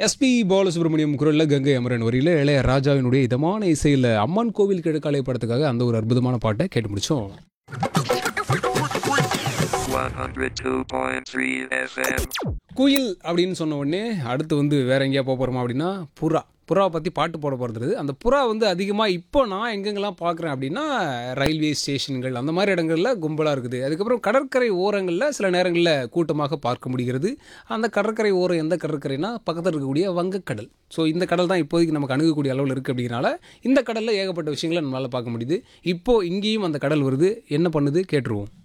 SP Balasubramaniam குரலில் கங்கை அமரன் வரியில் இளைய ராஜாவினுடைய இதமான இசையில் அம்மன் கோவில் கிழக்காலை படத்துக்காக அந்த ஒரு அற்புதமான பாட்டை கேட்டு முடிச்சோம் 102.3 FM. குயில் அப்படின்னு சொன்ன உடனே அடுத்து வந்து வேற எங்கேயா போக போகிறோமா அப்படின்னா புறா புறாவை பற்றி பாட்டு போட போகிறது அந்த புறா வந்து அதிகமாக இப்போ நான் எங்கெங்கெல்லாம் பார்க்குறேன் அப்படின்னா ரயில்வே ஸ்டேஷன்கள் அந்த மாதிரி இடங்களில் கும்பலாக இருக்குது அதுக்கப்புறம் கடற்கரை ஓரங்களில் சில நேரங்களில் கூட்டமாக பார்க்க முடிகிறது அந்த கடற்கரை ஓரம் எந்த கடற்கரைனா பக்கத்தில் இருக்கக்கூடிய வங்கக்கடல் ஸோ இந்த கடல் தான் இப்போதைக்கு நமக்கு அணுகக்கூடிய அளவில் இருக்குது அப்படிங்கிறனால இந்த கடலில் ஏகப்பட்ட விஷயங்களை நம்மளால் பார்க்க முடியுது இப்போது இங்கேயும் அந்த கடல் வருது என்ன பண்ணுது கேட்டுருவோம்